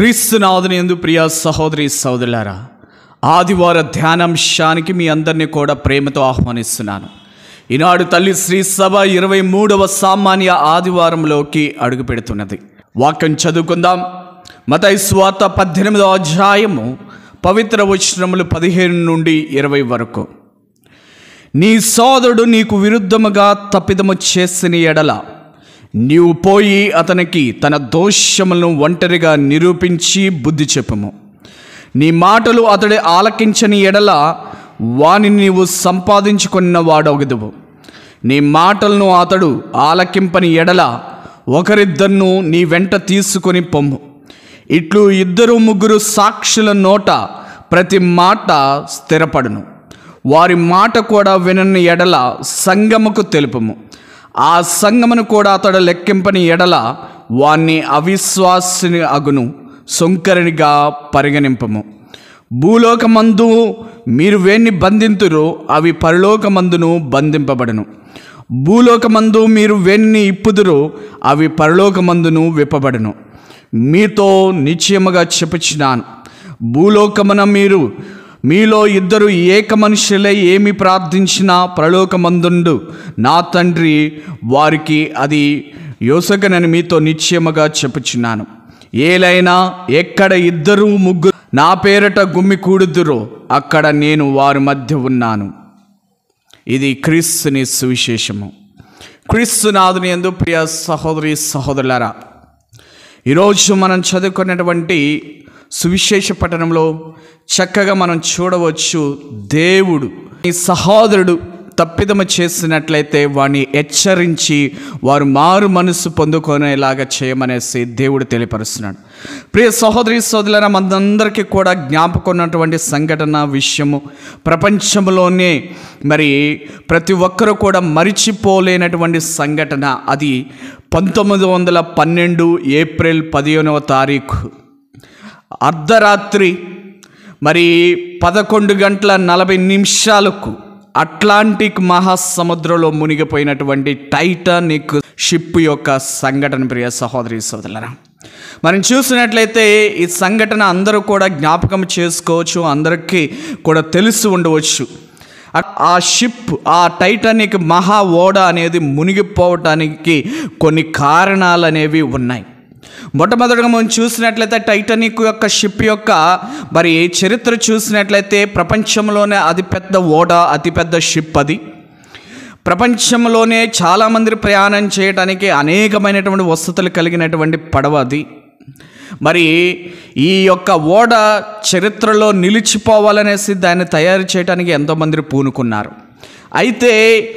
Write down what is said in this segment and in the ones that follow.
క్రీస్తునాథుని ఎందు ప్రియ సహోదరి సహోదరులారా ఆదివార ధ్యానాంశానికి మీ అందరినీ కూడా ప్రేమతో ఆహ్వానిస్తున్నాను ఈనాడు తల్లి శ్రీ సభ ఇరవై మూడవ సామాన్య ఆదివారంలోకి అడుగు పెడుతున్నది వాక్యం చదువుకుందాం మత స్వాత పద్దెనిమిదవ అధ్యాయము పవిత్ర వచనములు పదిహేను నుండి ఇరవై వరకు నీ సోదరుడు నీకు విరుద్ధముగా తప్పిదము చేసిన ఎడల నీవు పోయి అతనికి తన దోషములను ఒంటరిగా నిరూపించి బుద్ధి చెప్పుము నీ మాటలు అతడి ఆలకించని ఎడల వానిని నీవు సంపాదించుకున్న వాడొగదువు నీ మాటలను అతడు ఆలకింపని ఎడల ఒకరిద్దరిను నీ వెంట తీసుకొని పొమ్ము ఇట్లు ఇద్దరు ముగ్గురు సాక్షుల నోట ప్రతి మాట స్థిరపడును వారి మాట కూడా వినని ఎడల సంగముకు తెలుపుము ఆ సంగమును కూడా అతడు లెక్కింపని ఎడల వాణ్ణి అవిశ్వాసిని అగును సొంకరినిగా పరిగణింపము భూలోకమందు మీరు వేణ్ణి బంధింతురో అవి పరలోకమందును బంధింపబడును భూలోకమందు మీరు వేణ్ణి ఇప్పుదురో అవి పరలోకమందును విప్పబడును మీతో నిశ్చయముగా చెప్పుచున్నాను భూలోకమున మీరు మీలో ఇద్దరు ఏక మనుషులై ఏమి ప్రార్థించినా ప్రలోకమందుండు నా తండ్రి వారికి అది యోసగనని మీతో నిశ్చయముగా చెప్పుచున్నాను ఏలైనా ఎక్కడ ఇద్దరు ముగ్గురు నా పేరట గుమ్మి కూడుదురో అక్కడ నేను వారి మధ్య ఉన్నాను ఇది క్రీస్తుని సువిశేషము క్రీస్తునాథుని ఎందు ప్రియ సహోదరి సహోదరులారా ఈరోజు మనం చదువుకున్నటువంటి సువిశేష పట్టణంలో చక్కగా మనం చూడవచ్చు దేవుడు ఈ సహోదరుడు తప్పిదమ చేసినట్లయితే వాడిని హెచ్చరించి వారు మారు మనసు పొందుకునేలాగా చేయమనేసి దేవుడు తెలియపరుస్తున్నాడు ప్రియ సహోదరి సోదరుల మనందరికీ కూడా జ్ఞాపకం ఉన్నటువంటి సంఘటన విషయము ప్రపంచంలోనే మరి ప్రతి ఒక్కరూ కూడా మరిచిపోలేనటువంటి సంఘటన అది పంతొమ్మిది వందల పన్నెండు ఏప్రిల్ పదిహేనవ తారీఖు అర్ధరాత్రి మరి పదకొండు గంటల నలభై నిమిషాలకు అట్లాంటిక్ మహాసముద్రంలో మునిగిపోయినటువంటి టైటానిక్ షిప్ యొక్క సంఘటన ప్రియ సహోదరి సోదరులరా మనం చూసినట్లయితే ఈ సంఘటన అందరూ కూడా జ్ఞాపకం చేసుకోవచ్చు అందరికీ కూడా తెలిసి ఉండవచ్చు ఆ షిప్ ఆ టైటానిక్ మహా ఓడ అనేది మునిగిపోవటానికి కొన్ని కారణాలు అనేవి ఉన్నాయి మొట్టమొదటిగా మనం చూసినట్లయితే టైటానిక్ యొక్క షిప్ యొక్క మరి చరిత్ర చూసినట్లయితే ప్రపంచంలోనే అతిపెద్ద ఓడ అతిపెద్ద షిప్ అది ప్రపంచంలోనే చాలామంది ప్రయాణం చేయడానికి అనేకమైనటువంటి వసతులు కలిగినటువంటి పడవ అది మరి ఈ యొక్క ఓడ చరిత్రలో నిలిచిపోవాలనేసి దాన్ని తయారు చేయడానికి ఎంతోమంది పూనుకున్నారు అయితే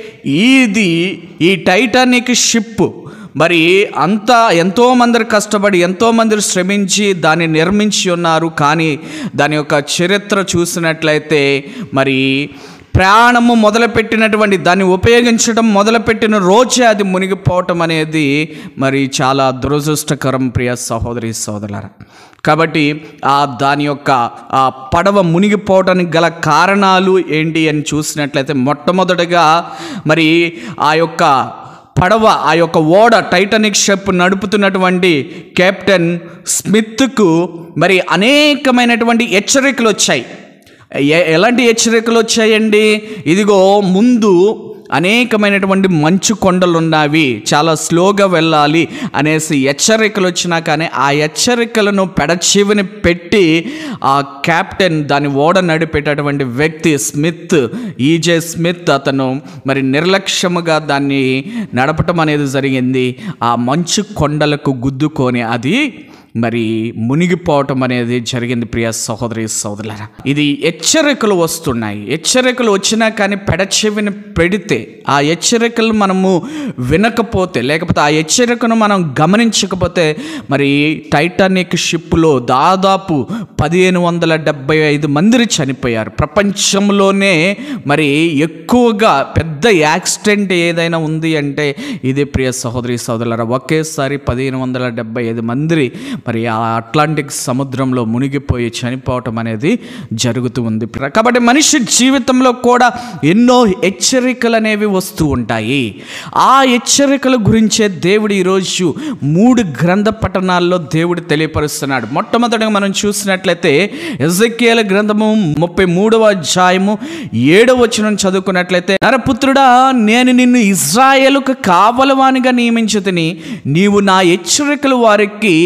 ఇది ఈ టైటానిక్ షిప్ మరి అంతా ఎంతోమంది కష్టపడి ఎంతోమంది శ్రమించి దాన్ని నిర్మించి ఉన్నారు కానీ దాని యొక్క చరిత్ర చూసినట్లయితే మరి ప్రయాణము మొదలుపెట్టినటువంటి దాన్ని ఉపయోగించడం మొదలుపెట్టిన రోజే అది మునిగిపోవటం అనేది మరి చాలా దురదృష్టకరం ప్రియ సహోదరి సోదరులారా కాబట్టి ఆ దాని యొక్క ఆ పడవ మునిగిపోవటానికి గల కారణాలు ఏంటి అని చూసినట్లయితే మొట్టమొదటిగా మరి ఆ యొక్క పడవ ఆ యొక్క ఓడ టైటానిక్ షిప్ నడుపుతున్నటువంటి కెప్టెన్ స్మిత్కు మరి అనేకమైనటువంటి హెచ్చరికలు వచ్చాయి ఎ- ఎలాంటి హెచ్చరికలు వచ్చాయండి ఇదిగో ముందు అనేకమైనటువంటి మంచు కొండలు ఉన్నవి చాలా స్లోగా వెళ్ళాలి అనేసి హెచ్చరికలు వచ్చినా కానీ ఆ హెచ్చరికలను పెడచెవిని పెట్టి ఆ కెప్టెన్ దాని ఓడ నడిపేటటువంటి వ్యక్తి స్మిత్ ఈజే స్మిత్ అతను మరి నిర్లక్ష్యముగా దాన్ని నడపటం అనేది జరిగింది ఆ మంచు కొండలకు గుద్దుకొని అది మరి మునిగిపోవటం అనేది జరిగింది ప్రియ సహోదరి సహోదరులారా ఇది హెచ్చరికలు వస్తున్నాయి హెచ్చరికలు వచ్చినా కానీ పెడచెవిని పెడితే ఆ హెచ్చరికలు మనము వినకపోతే లేకపోతే ఆ హెచ్చరికను మనం గమనించకపోతే మరి టైటానిక్ షిప్లో దాదాపు పదిహేను వందల డెబ్బై ఐదు మంది చనిపోయారు ప్రపంచంలోనే మరి ఎక్కువగా పెద్ద యాక్సిడెంట్ ఏదైనా ఉంది అంటే ఇది ప్రియ సహోదరి సహోదరులారా ఒకేసారి పదిహేను వందల డెబ్బై ఐదు మంది మరి ఆ అట్లాంటిక్ సముద్రంలో మునిగిపోయి చనిపోవటం అనేది జరుగుతూ ఉంది కాబట్టి మనిషి జీవితంలో కూడా ఎన్నో హెచ్చరికలు అనేవి వస్తూ ఉంటాయి ఆ హెచ్చరికల గురించే దేవుడు ఈరోజు మూడు గ్రంథ పట్టణాల్లో దేవుడు తెలియపరుస్తున్నాడు మొట్టమొదటిగా మనం చూసినట్లయితే ఎజకేల గ్రంథము ముప్పై మూడవ అధ్యాయము ఏడవ వచనం చదువుకున్నట్లయితే నరపుత్రుడా నేను నిన్ను ఇజ్రాయేలుకు కావలవానిగా నియమించుతిని నీవు నా హెచ్చరికలు వారికి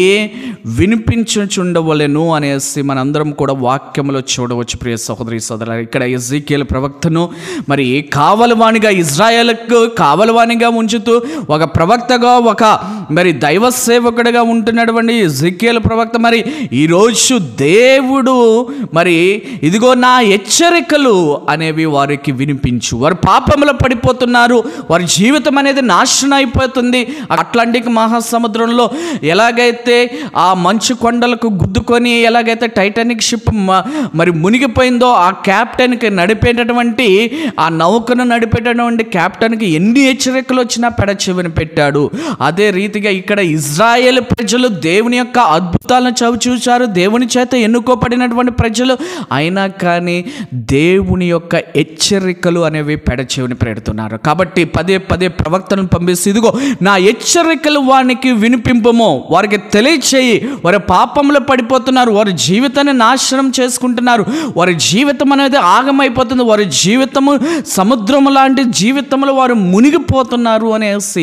వినిపించుచుండవలెను అనేసి మనందరం కూడా వాక్యములో చూడవచ్చు ప్రియ సహోదరి సోదరు ఇక్కడ ఎజ్జికేల్ ప్రవక్తను మరి కావలవానిగా ఇజ్రాయేల్కు కావలవానిగా ఉంచుతూ ఒక ప్రవక్తగా ఒక మరి దైవ సేవకుడిగా ఉంటున్నటువంటి ఎజ్జికేల్ ప్రవక్త మరి ఈరోజు దేవుడు మరి ఇదిగో నా హెచ్చరికలు అనేవి వారికి వినిపించు వారు పాపంలో పడిపోతున్నారు వారి జీవితం అనేది నాశనం అయిపోతుంది అట్లాంటిక్ మహాసముద్రంలో ఎలాగైతే ఆ మంచు కొండలకు గుద్దుకొని ఎలాగైతే టైటానిక్ షిప్ మ- మరి మునిగిపోయిందో ఆ క్యాప్టెన్కి నడిపేటటువంటి ఆ నౌకను నడిపేటటువంటి క్యాప్టెన్కి ఎన్ని హెచ్చరికలు వచ్చినా పెడ చెవిని పెట్టాడు అదే రీతిగా ఇక్కడ ఇజ్రాయేల్ ప్రజలు దేవుని యొక్క అద్భుతాలను చవి చూశారు దేవుని చేత ఎన్నుకోబడినటువంటి ప్రజలు అయినా కానీ దేవుని యొక్క హెచ్చరికలు అనేవి పెడ చెవిని పెడుతున్నారు కాబట్టి పదే పదే ప్రవక్తలను పంపిస్తూ ఇదిగో నా హెచ్చరికలు వారికి వినిపింపము వారికి తెలియచేయి వారి పాపంలో పడిపోతున్నారు వారి జీవితాన్ని నాశనం చేసుకుంటున్నారు వారి జీవితం అనేది ఆగమైపోతుంది వారి జీవితము సముద్రము లాంటి జీవితంలో వారు మునిగిపోతున్నారు అనేసి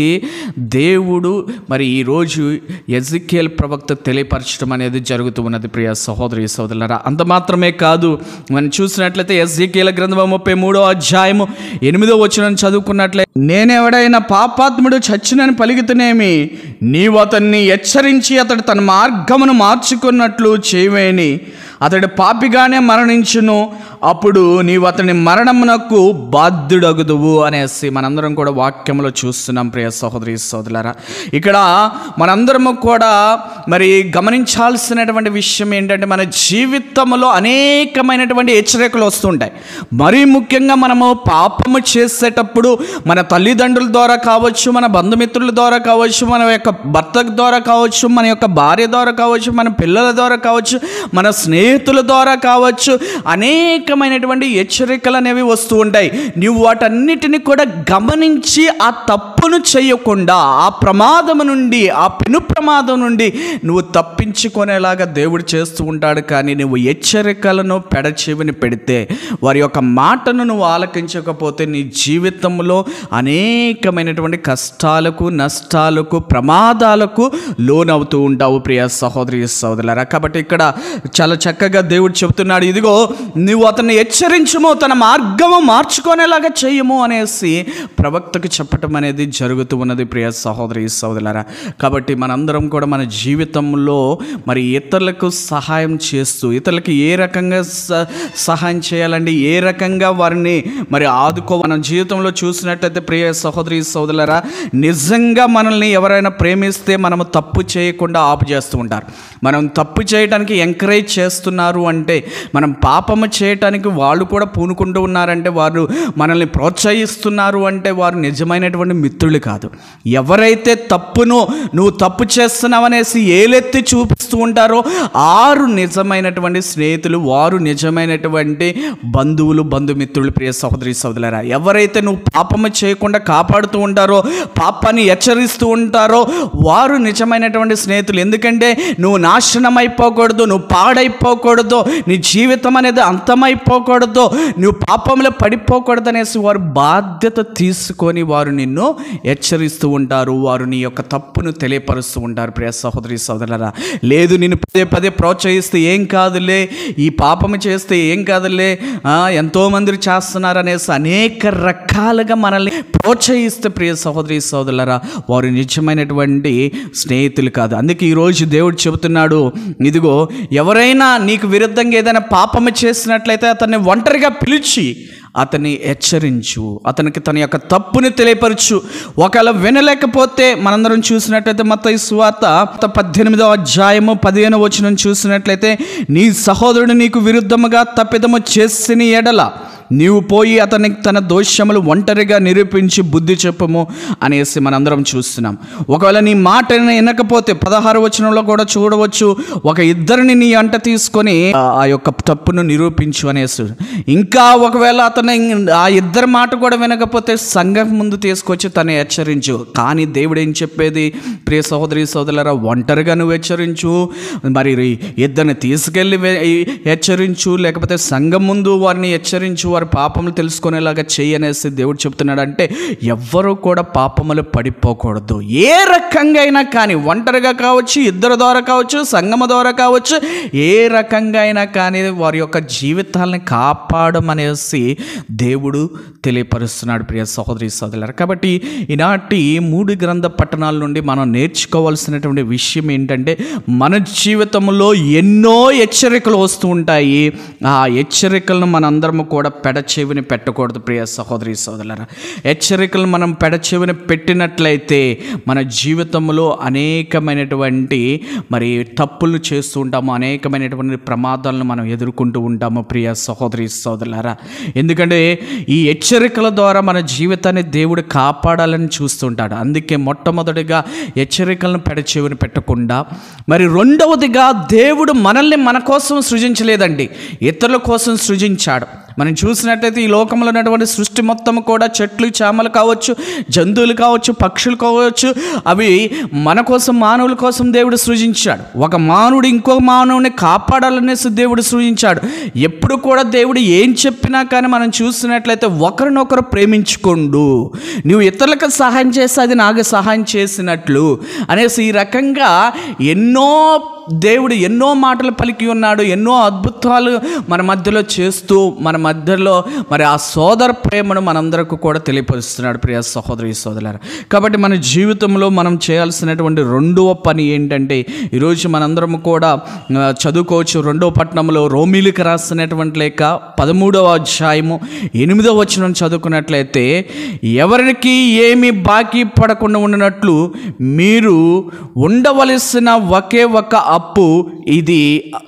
దేవుడు మరి ఈరోజు ఎజికేల్ ప్రవక్త తెలియపరచడం అనేది జరుగుతూ ఉన్నది ప్రియ సహోదరి సోదరులరా అంత మాత్రమే కాదు మనం చూసినట్లయితే ఎస్జికేల గ్రంథం ముప్పై మూడో అధ్యాయము ఎనిమిదో వచనం చదువుకున్నట్లయితే నేనెవడైనా పాపాత్ముడు చచ్చినని పలికితేనేమి నీవు అతన్ని హెచ్చరించి అతడు తన మార్గమును మార్చుకున్నట్లు చేయవేని అతడు పాపిగానే మరణించును అప్పుడు నీవు అతని మరణమునకు బాధ్యుడగుదువు అనేసి మనందరం కూడా వాక్యంలో చూస్తున్నాం ప్రియ సహోదరి సోదరులారా ఇక్కడ మనందరము కూడా మరి గమనించాల్సినటువంటి విషయం ఏంటంటే మన జీవితంలో అనేకమైనటువంటి హెచ్చరికలు వస్తుంటాయి మరీ ముఖ్యంగా మనము పాపము చేసేటప్పుడు మన తల్లిదండ్రుల ద్వారా కావచ్చు మన బంధుమిత్రుల ద్వారా కావచ్చు మన యొక్క భర్త ద్వారా కావచ్చు మన యొక్క భార్య ద్వారా కావచ్చు మన పిల్లల ద్వారా కావచ్చు మన స్నేహితుల ద్వారా కావచ్చు అనేకమైనటువంటి హెచ్చరికలు అనేవి వస్తూ ఉంటాయి నువ్వు వాటన్నిటిని కూడా గమనించి ఆ తప్పును చేయకుండా ఆ ప్రమాదం నుండి ఆ పెను ప్రమాదం నుండి నువ్వు తప్పించుకునేలాగా దేవుడు చేస్తూ ఉంటాడు కానీ నువ్వు హెచ్చరికలను పెడచెవిని పెడితే వారి యొక్క మాటను నువ్వు ఆలకించకపోతే నీ జీవితంలో అనేకమైనటువంటి కష్టాలకు నష్టాలకు ప్రమాదాలకు లోనవుతూ ఉంటావు ప్రియ సహోదరి సహోదరులారా కాబట్టి ఇక్కడ చాలా చక్కగా దేవుడు చెబుతున్నాడు ఇదిగో నువ్వు అతన్ని హెచ్చరించము తన మార్గము మార్చుకునేలాగా చెయ్యము అనేసి ప్రవక్తకు చెప్పటం అనేది జరుగుతూ ఉన్నది ప్రియ సహోదరి సహోదరులారా కాబట్టి మనందరం కూడా మన జీవితంలో మరి ఇతరులకు సహాయం చేస్తూ ఇతరులకు ఏ రకంగా స- సహాయం చేయాలండి ఏ రకంగా వారిని మరి ఆదుకో మన జీవితంలో చూసినట్టయితే ప్రియ సహోదరి సహోదరులారా నిజంగా మనల్ని ఎవరైనా ప్రేమిస్తే మనము తప్పు చేయకుండా ఆపు చేస్తూ ఉంటారు మనం తప్పు చేయడానికి ఎంకరేజ్ చేస్తున్నారు అంటే మనం పాపము చేయటానికి వాళ్ళు కూడా పూనుకుంటూ ఉన్నారంటే వారు మనల్ని ప్రోత్సహిస్తున్నారు అంటే వారు నిజమైనటువంటి మిత్రులు కాదు ఎవరైతే తప్పును నువ్వు తప్పు చేస్తున్నావనేసి ఏలెత్తి చూపిస్తూ ఉంటారో ఆరు నిజమైనటువంటి స్నేహితులు వారు నిజమైనటువంటి బంధువులు బంధుమిత్రులు ప్రియ సహోదరి సహోదరులారా ఎవరైతే నువ్వు పాపము చేయకుండా కాపాడుతూ ఉంటారో పాపాన్ని హెచ్చరిస్తూ ఉంటారో వారు నిజమైనటువంటి స్నేహితులు ఎందుకంటే నువ్వు నాశనం అయిపోకూడదు నువ్వు పాడైపోకూడదు నీ జీవితం అనేది అంతమైపోకూడదు నువ్వు పాపంలో పడిపోకూడదు అనేసి వారు బాధ్యత తీసుకొని వారు నిన్ను హెచ్చరిస్తూ ఉంటారు వారు నీ యొక్క తప్పును తెలియపరుస్తూ ఉంటారు ప్రియ సహోదరి సహోదరులరా లేదు నేను పదే పదే ప్రోత్సహిస్తే ఏం కాదులే ఈ పాపము చేస్తే ఏం కాదులే ఆ, ఎంతోమంది చేస్తున్నారు అనేసి అనేక రకాలుగా మనల్ని ప్రోత్సహిస్తే ప్రియ సహోదరి సహోదరులరా వారు నిజమైనటువంటి స్నేహితులు కాదు అందుకే ఈరోజు దేవుడు చెబుతున్నాడు ఇదిగో ఎవరైనా నీకు విరుద్ధంగా ఏదైనా పాపము చేసినట్లయితే అతన్ని ఒంటరిగా పిలిచి అతన్ని హెచ్చరించు అతనికి తన యొక్క తప్పుని తెలియపరచు ఒకవేళ వినలేకపోతే మనందరం చూసినట్లయితే మత సువార్త పద్దెనిమిదో అధ్యాయము పదిహేను వచనం చూసినట్లయితే నీ సహోదరుడు నీకు విరుద్ధముగా తప్పిదము చేసిన ఎడల నీవు పోయి అతనికి తన దోషములు ఒంటరిగా నిరూపించి బుద్ధి చెప్పము అనేసి మనందరం చూస్తున్నాం ఒకవేళ నీ మాట వినకపోతే పదహారు వచనంలో కూడా చూడవచ్చు ఒక ఇద్దరిని నీ అంట తీసుకొని ఆ ఆ యొక్క తప్పును నిరూపించు అనేసి ఇంకా ఒకవేళ అతను ఆ ఇద్దరి మాట కూడా వినకపోతే సంఘం ముందు తీసుకొచ్చి తను హెచ్చరించు కానీ దేవుడు ఏం చెప్పేది ప్రియ సహోదరి సోదరులరా ఒంటరిగా నువ్వు హెచ్చరించు మరి ఇద్దరిని తీసుకెళ్ళి వె- హెచ్చరించు లేకపోతే సంఘం ముందు వారిని హెచ్చరించు వారి పాపములు తెలుసుకునేలాగా చెయ్యి అనేసి దేవుడు చెప్తున్నాడు అంటే ఎవ్వరూ కూడా పాపములు పడిపోకూడదు ఏ రకంగా అయినా కానీ ఒంటరిగా కావచ్చు ఇద్దరు ద్వారా కావచ్చు సంగమ ద్వారా కావచ్చు ఏ రకంగా అయినా కానీ వారి యొక్క జీవితాలని కాపాడమనేసి దేవుడు తెలియపరుస్తున్నాడు ప్రియ సహోదరి సోదరులారు కాబట్టి ఈనాటి మూడు గ్రంథ పట్టణాల నుండి మనం నేర్చుకోవాల్సినటువంటి విషయం ఏంటంటే మన జీవితంలో ఎన్నో హెచ్చరికలు వస్తూ ఉంటాయి ఆ హెచ్చరికలను మనందరము కూడా పెడచెవిని పెట్టకూడదు ప్రియ సహోదరి సోదరులారా హెచ్చరికలు మనం పెడచెవిని పెట్టినట్లయితే మన జీవితంలో అనేకమైనటువంటి మరి తప్పులు చేస్తూ ఉంటాము అనేకమైనటువంటి ప్రమాదాలను మనం ఎదుర్కొంటూ ఉంటాము ప్రియ సహోదరి సోదరులారా ఎందుకంటే ఈ హెచ్చరికల ద్వారా మన జీవితాన్ని దేవుడు కాపాడాలని చూస్తుంటాడు అందుకే మొట్టమొదటిగా హెచ్చరికలను పెడచెవిని పెట్టకుండా మరి రెండవదిగా దేవుడు మనల్ని మన కోసం సృజించలేదండి ఇతరుల కోసం సృజించాడు మనం చూసినట్టయితే ఈ లోకంలో ఉన్నటువంటి సృష్టి మొత్తం కూడా చెట్లు చేమలు కావచ్చు జంతువులు కావచ్చు పక్షులు కావచ్చు అవి మన కోసం మానవుల కోసం దేవుడు సృజించాడు ఒక మానవుడు ఇంకో మానవుని కాపాడాలనేసి దేవుడు సృజించాడు ఎప్పుడు కూడా దేవుడు ఏం చెప్పినా కానీ మనం చూసినట్లయితే ఒకరినొకరు ప్రేమించుకోండు నువ్వు ఇతరులకు సహాయం చేస్తే అది నాకు సహాయం చేసినట్లు అనేసి ఈ రకంగా ఎన్నో దేవుడు ఎన్నో మాటలు పలికి ఉన్నాడు ఎన్నో అద్భుతాలు మన మధ్యలో చేస్తూ మన మధ్యలో మరి ఆ సోదర ప్రేమను మనందరికీ కూడా తెలియపరుస్తున్నాడు ప్రియ సహోదరి సోదరులారా కాబట్టి మన జీవితంలో మనం చేయాల్సినటువంటి రెండవ పని ఏంటంటే ఈరోజు మనందరం కూడా ఆ, చదువుకోవచ్చు రెండవ పట్టణంలో రోమిలికి రాసినటువంటి లేక పదమూడవ అధ్యాయము ఎనిమిదవ వచనం చదువుకున్నట్లయితే ఎవరికి ఏమి బాకీ పడకుండా ఉండినట్లు మీరు ఉండవలసిన ఒకే ఒక అప్పు ఇది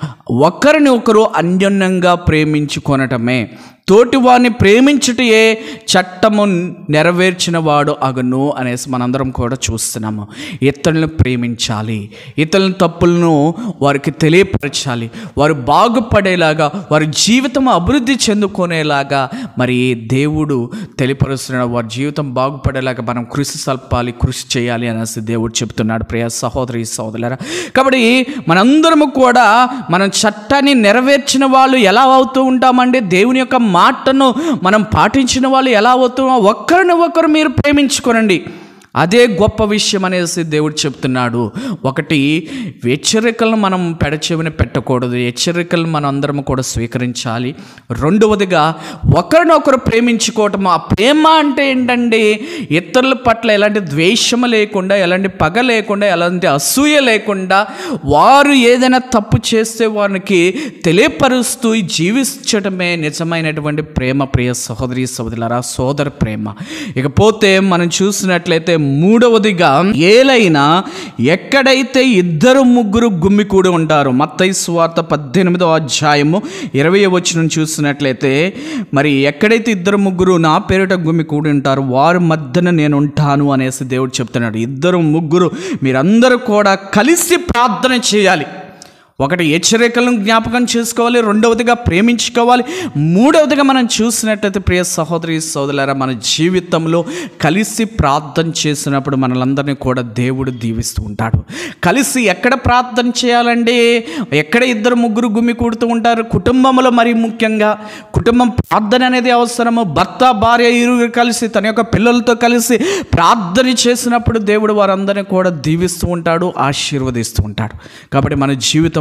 ఒకరిని ఒకరు అన్యోన్యంగా ప్రేమించుకొనటమే తోటివాడిని ప్రేమించుటయే చట్టము నెరవేర్చిన వాడు అగను అనేసి మనందరం కూడా చూస్తున్నాము ఇతరులను ప్రేమించాలి ఇతరుల తప్పులను వారికి తెలియపరచాలి వారు బాగుపడేలాగా వారి జీవితం అభివృద్ధి చెందుకునేలాగా మరి దేవుడు తెలియపరుస్తున్నాడు వారి జీవితం బాగుపడేలాగా మనం కృషి సల్పాలి కృషి చేయాలి అనేసి దేవుడు చెప్తున్నాడు ప్రియ సహోదరి సహోదరులరా కాబట్టి మనందరము కూడా మనం చట్టాన్ని నెరవేర్చిన వాళ్ళు ఎలా అవుతూ ఉంటామండి దేవుని యొక్క మాటను మనం పాటించిన వాళ్ళు ఎలా అవుతున్నాం ఒక్కరిని ఒకరు మీరు ప్రేమించుకోనండి అదే గొప్ప విషయం అనేసి దేవుడు చెప్తున్నాడు ఒకటి హెచ్చరికలను మనం పెడచెవిని పెట్టకూడదు హెచ్చరికలను మనం అందరం కూడా స్వీకరించాలి రెండవదిగా ఒకరినొకరు ప్రేమించుకోవటం ఆ ప్రేమ అంటే ఏంటండి ఇతరుల పట్ల ఎలాంటి ద్వేషము లేకుండా ఎలాంటి పగ లేకుండా ఎలాంటి అసూయ లేకుండా వారు ఏదైనా తప్పు చేస్తే వారికి తెలియపరుస్తూ జీవించటమే నిజమైనటువంటి ప్రేమ ప్రియ సహోదరి సహోదరులారా సోదర ప్రేమ ఇకపోతే మనం చూసినట్లయితే మూడవదిగా ఏలైనా ఎక్కడైతే ఇద్దరు ముగ్గురు గుమ్మికూడి ఉంటారు మత్తయి స్వార్త పద్దెనిమిదో అధ్యాయము ఇరవై వచ్చిన చూసినట్లయితే మరి ఎక్కడైతే ఇద్దరు ముగ్గురు నా పేరిట గుమ్మి కూడి ఉంటారు వారి మధ్యన నేను ఉంటాను అనేసి దేవుడు చెప్తున్నాడు ఇద్దరు ముగ్గురు మీరందరూ కూడా కలిసి ప్రార్థన చేయాలి ఒకటి హెచ్చరికలను జ్ఞాపకం చేసుకోవాలి రెండవదిగా ప్రేమించుకోవాలి మూడవదిగా మనం చూసినట్లయితే ప్రియ సహోదరి సోదరులారా మన జీవితంలో కలిసి ప్రార్థన చేసినప్పుడు మనలందరినీ కూడా దేవుడు దీవిస్తూ ఉంటాడు కలిసి ఎక్కడ ప్రార్థన చేయాలండి ఎక్కడ ఇద్దరు ముగ్గురు గుమ్మి కూడుతూ ఉంటారు కుటుంబంలో మరి ముఖ్యంగా కుటుంబం ప్రార్థన అనేది అవసరము భర్త భార్య ఇరువురు కలిసి తన యొక్క పిల్లలతో కలిసి ప్రార్థన చేసినప్పుడు దేవుడు వారందరినీ కూడా దీవిస్తూ ఉంటాడు ఆశీర్వదిస్తూ ఉంటాడు కాబట్టి మన జీవితంలో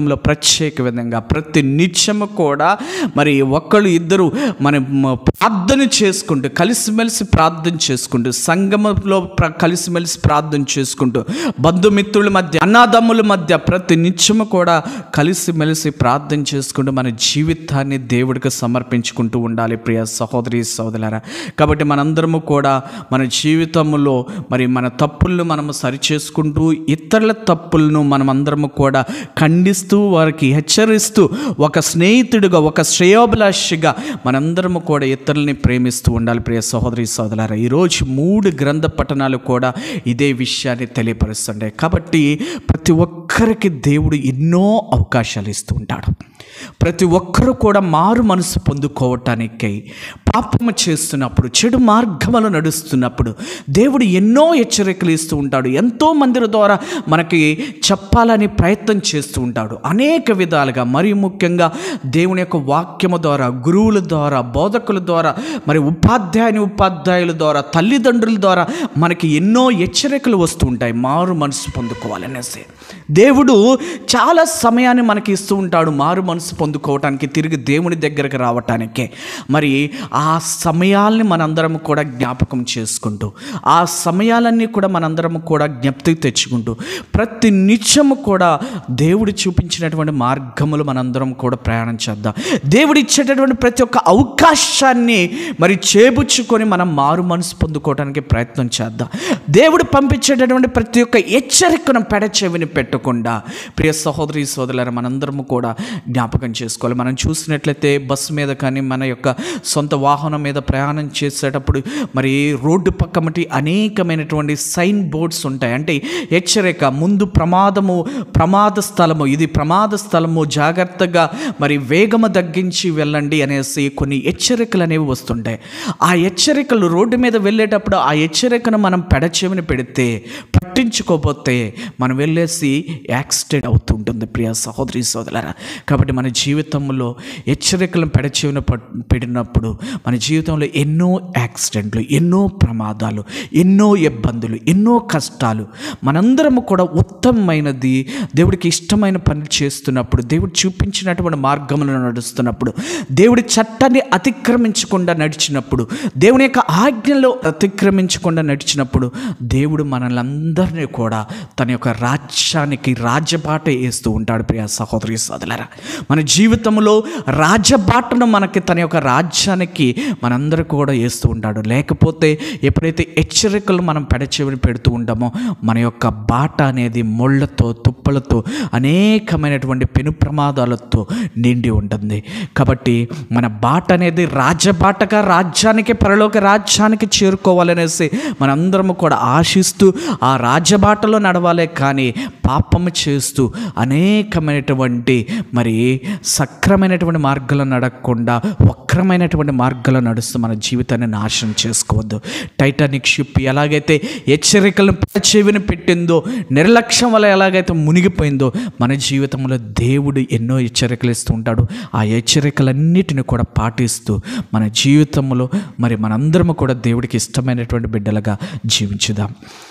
జీవితంలో ప్రత్యేక విధంగా ప్రతి నిత్యము కూడా మరి ఒక్కళ్ళు ఇద్దరు మన మ- ప్రార్థన చేసుకుంటూ కలిసిమెలిసి ప్రార్థన చేసుకుంటూ సంగమంలో ప్ర కలిసిమెలిసి ప్రార్థన చేసుకుంటూ బంధుమిత్రుల మధ్య అన్నాదమ్ముల మధ్య ప్రతి నిత్యము కూడా కలిసిమెలిసి ప్రార్థన చేసుకుంటూ మన జీవితాన్ని దేవుడికి సమర్పించుకుంటూ ఉండాలి ప్రియ సహోదరి సహోదరులారా కాబట్టి మనందరము కూడా మన జీవితంలో మరి మన తప్పులను మనము సరిచేసుకుంటూ ఇతరుల తప్పులను మనం అందరము కూడా ఖండిస్తూ వారికి హెచ్చరిస్తూ ఒక స్నేహితుడిగా ఒక శ్రేయోభిలాషిగా మనందరము కూడా ఇతరులని ప్రేమిస్తూ ఉండాలి ప్రియ సహోదరి సహోదరులారా ఈరోజు మూడు గ్రంథ పఠనాలు కూడా ఇదే విషయాన్ని తెలియపరుస్తుంటాయి కాబట్టి ప్రతి ఒక్కరికి దేవుడు ఎన్నో అవకాశాలు ఇస్తూ ఉంటాడు ప్రతి ఒక్కరూ కూడా మారు మనసు పొందుకోవటానికై పాపము చేస్తున్నప్పుడు చెడు మార్గములు నడుస్తున్నప్పుడు దేవుడు ఎన్నో హెచ్చరికలు ఇస్తూ ఉంటాడు ఎంతో మంది ద్వారా మనకి చెప్పాలని ప్రయత్నం చేస్తూ ఉంటాడు అనేక విధాలుగా మరి ముఖ్యంగా దేవుని యొక్క వాక్యము ద్వారా గురువుల ద్వారా బోధకుల ద్వారా మరి ఉపాధ్యాయుని ఉపాధ్యాయుల ద్వారా తల్లిదండ్రుల ద్వారా మనకి ఎన్నో హెచ్చరికలు వస్తూ ఉంటాయి మారు మనసు పొందుకోవాలనేసి దేవుడు చాలా సమయాన్ని మనకి ఇస్తూ ఉంటాడు మారు మనసు పొందుకోవటానికి తిరిగి దేవుని దగ్గరకు రావటానికే మరి ఆ సమయాల్ని మనందరం కూడా జ్ఞాపకం చేసుకుంటూ ఆ సమయాలన్నీ కూడా మనందరం కూడా జ్ఞప్తికి తెచ్చుకుంటూ ప్రతి నిత్యము కూడా దేవుడు చూపించినటువంటి మార్గములు మనందరం కూడా ప్రయాణం చేద్దాం దేవుడు ఇచ్చేటటువంటి ప్రతి ఒక్క అవకాశాన్ని మరి చేపుచ్చుకొని మనం మారు మనసు పొందుకోవడానికి ప్రయత్నం చేద్దాం దేవుడు పంపించేటటువంటి ప్రతి ఒక్క హెచ్చరికను పెడచెవిని పెట్టకుండా ప్రియ సహోదరి సోదరులారా మనందరము కూడా జ్ఞాపకం చేసుకోవాలి మనం చూసినట్లయితే బస్సు మీద కానీ మన యొక్క సొంత వాహనం మీద ప్రయాణం చేసేటప్పుడు మరి రోడ్డు పక్కమటి అనేకమైనటువంటి సైన్ బోర్డ్స్ ఉంటాయి అంటే హెచ్చరిక ముందు ప్రమాదము ప్రమాద స్థలము ఇది ప్రమాద స్థలము జాగ్రత్తగా మరి వేగము తగ్గించి వెళ్ళండి అనేసి కొన్ని హెచ్చరికలు అనేవి వస్తుంటాయి ఆ హెచ్చరికలు రోడ్డు మీద వెళ్ళేటప్పుడు ఆ హెచ్చరికను మనం పెడచెవిని పెడితే పట్టించుకోకపోతే మనం వెళ్ళేసి యాక్సిడెంట్ అవుతుంటుంది ప్రియ సహోదరి సోదరులారా కాబట్టి మన జీవితంలో హెచ్చరికలను పెడచెవిన పట్- పెట్టినప్పుడు మన జీవితంలో ఎన్నో యాక్సిడెంట్లు ఎన్నో ప్రమాదాలు ఎన్నో ఇబ్బందులు ఎన్నో కష్టాలు మనందరము కూడా ఉత్తమమైనది దేవుడికి ఇష్టమైన పని చేస్తున్నప్పుడు దేవుడు చూపించినటువంటి మార్గములను నడుస్తున్నప్పుడు దేవుడి చట్టాన్ని అతిక్రమించకుండా నడిచినప్పుడు దేవుని యొక్క ఆజ్ఞలో అతిక్రమించకుండా నడిచినప్పుడు దేవుడు మనల్ని అందరినీ కూడా తన యొక్క రాజ్యానికి రాజ్యబాట వేస్తూ ఉంటాడు ప్రియ సహోదరి సోదరులారా మన జీవితంలో రాజ్యబాటను మనకి తన యొక్క రాజ్యానికి మనందరూ కూడా వేస్తూ ఉంటాడు లేకపోతే ఎప్పుడైతే హెచ్చరికలు మనం పెడచెవిని పెడుతూ ఉంటామో మన యొక్క బాట అనేది ముళ్ళతో తుప్పలతో అనేకమైనటువంటి పెను ప్రమాదాలతో నిండి ఉంటుంది కాబట్టి మన బాట అనేది రాజ్యబాటగా రాజ్యానికి పరలోక రాజ్యానికి చేరుకోవాలనేసి మనందరము కూడా ఆశిస్తూ ఆ రాజ్యబాటలో నడవాలే కానీ పాపము చేస్తూ అనేకమైనటువంటి మరి సక్రమైనటువంటి మార్గాలు నడకుండా వక్రమైనటువంటి మార్గాలు నడుస్తూ మన జీవితాన్ని నాశనం చేసుకోవద్దు టైటానిక్ షిప్ ఎలాగైతే హెచ్చరికలను చెవిని పెట్టిందో నిర్లక్ష్యం వల్ల ఎలాగైతే మునిగిపోయిందో మన జీవితంలో దేవుడు ఎన్నో హెచ్చరికలు ఇస్తూ ఉంటాడు ఆ హెచ్చరికలన్నిటిని కూడా పాటిస్తూ మన జీవితంలో మరి మనందరము కూడా దేవుడికి ఇష్టమైనటువంటి బిడ్డలుగా జీవించుదాం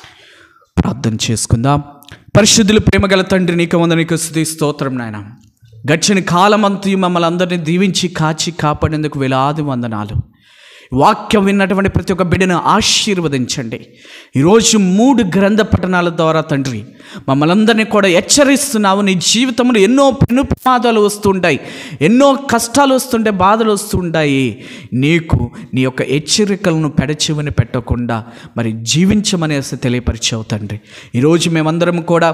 ప్రార్థన చేసుకుందాం పరిశుద్ధులు ప్రేమగల తండ్రి నీకు వంద నీకు స్థుతి స్తోత్రం నాయన గడిచిన కాలమంతయు మమ్మల్ని అందరినీ దీవించి కాచి కాపాడేందుకు వేలాది వందనాలు వాక్యం విన్నటువంటి ప్రతి ఒక్క బిడ్డను ఆశీర్వదించండి ఈరోజు మూడు గ్రంథ పఠనాల ద్వారా తండ్రి మమ్మల్ని అందరినీ కూడా హెచ్చరిస్తున్నావు నీ జీవితంలో ఎన్నో పెను ప్రమాదాలు వస్తుంటాయి ఎన్నో కష్టాలు వస్తుంటాయి బాధలు వస్తుంటాయి నీకు నీ యొక్క హెచ్చరికలను పెడచెవిని పెట్టకుండా మరి జీవించమనేసి తెలియపరిచావు తండ్రి ఈరోజు మేమందరం కూడా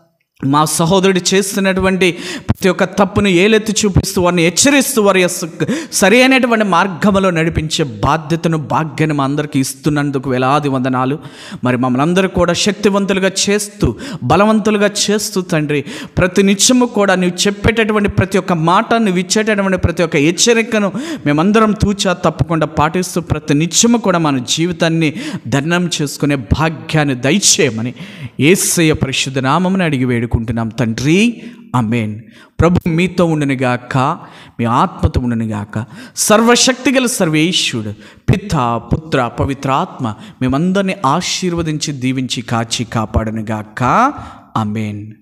మా సహోదరుడు చేస్తున్నటువంటి ప్రతి ఒక్క తప్పును ఏలెత్తి చూపిస్తూ వారిని హెచ్చరిస్తూ వారి యొక్క సరి అయినటువంటి మార్గంలో నడిపించే బాధ్యతను భాగ్యాన్ని మా అందరికీ ఇస్తున్నందుకు వేలాది వందనాలు మరి మమ్మల్ని అందరూ కూడా శక్తివంతులుగా చేస్తూ బలవంతులుగా చేస్తూ తండ్రి ప్రతి నిత్యము కూడా నువ్వు చెప్పేటటువంటి ప్రతి ఒక్క మాట నువ్వు ఇచ్చేటటువంటి ప్రతి ఒక్క హెచ్చరికను మేమందరం తూచా తప్పకుండా పాటిస్తూ ప్రతి నిత్యము కూడా మన జీవితాన్ని ధన్యం చేసుకునే భాగ్యాన్ని దయచేయమని ఏసయ్య పరిశుద్ధ నామముని అడిగి వేడుకుంటున్నాం తండ్రి అమేన్ ప్రభు మీతో ఉండనుగాక మీ ఆత్మతో ఉండనుగాక సర్వశక్తిగల సర్వేశ్వరుడు పిత పుత్ర పవిత్రాత్మ మేమందరినీ ఆశీర్వదించి దీవించి కాచి కాపాడనుగాక అమేన్